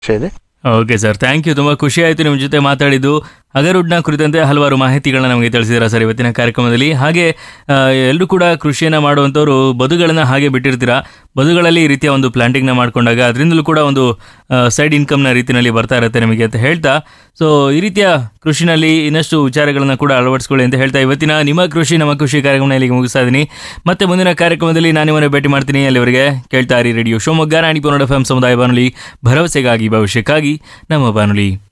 ನಿರೀಕ್ಷೆ ಇದೆ okay sir thank you ತುಂಬ ಖುಷಿ ಆಯಿತು ನಿಮ್ಮ ಜೊತೆ ಮಾತಾಡಿದ್ದು ಅಗರುಡ್ನ ಕುರಿತಂತೆ ಹಲವಾರು ಮಾಹಿತಿಗಳನ್ನ ನಮಗೆ ತಿಳಿಸಿದ್ದೀರಾ ಸರ್ ಇವತ್ತಿನ ಕಾರ್ಯಕ್ರಮದಲ್ಲಿ ಹಾಗೆ ಎಲ್ಲರೂ ಕೂಡ ಕೃಷಿಯನ್ನು ಮಾಡುವಂಥವ್ರು ಬದುಗಳನ್ನು ಹಾಗೆ ಬಿಟ್ಟಿರ್ತೀರಾ ಬದುಗಳಲ್ಲಿ ಈ ರೀತಿಯ ಒಂದು ಪ್ಲಾಂಟಿಂಗ್ನ ಮಾಡ್ಕೊಂಡಾಗ ಅದರಿಂದಲೂ ಕೂಡ ಒಂದು ಸೈಡ್ ಇನ್ಕಮ್ನ ರೀತಿಯಲ್ಲಿ ಬರ್ತಾ ಇರುತ್ತೆ ನಿಮಗೆ ಅಂತ ಹೇಳ್ತಾ ಸೊ ಈ ರೀತಿಯ ಕೃಷಿನಲ್ಲಿ ಇನ್ನಷ್ಟು ವಿಚಾರಗಳನ್ನು ಕೂಡ ಅಳವಡಿಸ್ಕೊಳ್ಳಿ ಅಂತ ಹೇಳ್ತಾ ಇವತ್ತಿನ ನಿಮ್ಮ ಕೃಷಿ ನಮ್ಮ ಕೃಷಿ ಕಾರ್ಯಕ್ರಮ ಇಲ್ಲಿಗೆ ಮುಗಿಸ್ತಾ ಇದ್ದೀನಿ ಮತ್ತೆ ಮುಂದಿನ ಕಾರ್ಯಕ್ರಮದಲ್ಲಿ ನಾನು ನಿಮ್ಮನ್ನು ಭೇಟಿ ಮಾಡ್ತೀನಿ ಅಲ್ಲಿವರೆಗೆ ಕೇಳ್ತಾ ಇರಿ ರೇಡಿಯೋ ಶಿವಮೊಗ್ಗ ನಾಡಿ ಪನ್ನಡ ಎಫ್ ಎಂ ಸಮುದಾಯ ಬಾನುಲಿ ಭರವಸೆಗಾಗಿ ಭವಿಷ್ಯಕ್ಕಾಗಿ ನಮ್ಮ ಬಾನುಲಿ